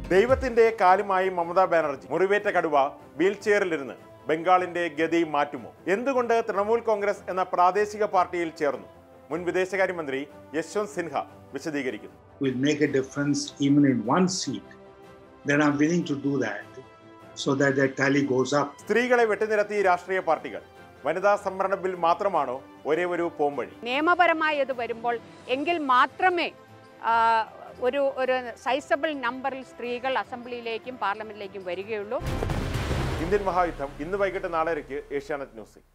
ദൈവത്തിന്റെ കാലുമായി മമതാ ബാനർജി മുറിവേറ്റ കടുവ വീൽ ചെയറിലിരുന്ന് ബംഗാളിന്റെ ഗതി മാറ്റുമോ എന്തുകൊണ്ട് തൃണമൂൽ കോൺഗ്രസ് എന്ന പ്രാദേശിക പാർട്ടിയിൽ ചേർന്നു മുൻ വിദേശകാര്യമന്ത്രി യശ്വന്ത് സിൻഹ വിശദീകരിക്കുന്നു will make a difference even in one seat, then I'm willing to do that so that the tally goes up. സ്ത്രീകളെ വെട്ടിനിരത്തി രാഷ്ട്രീയ പാർട്ടികൾ വനിതാ സംവരണ ബിൽ മാത്രമാണോ ഒരേ ഒരു പോംവഴി നിയമപരമായി അത് വരുമ്പോൾ എങ്കിൽ മാത്രമേ ആ, ഒരു ഒരു സൈസബിൾ നമ്പറിൽ സ്ത്രീകൾ അസംബ്ലിയിലേക്കും പാർലമെന്റിലേക്കും വരികയുള്ളൂ ഇന്ത്യൻ മഹായുദ്ധം ഇന്ന് വൈകിട്ട് നാലരയ്ക്ക് ഏഷ്യാനെറ്റ് ന്യൂസിൽ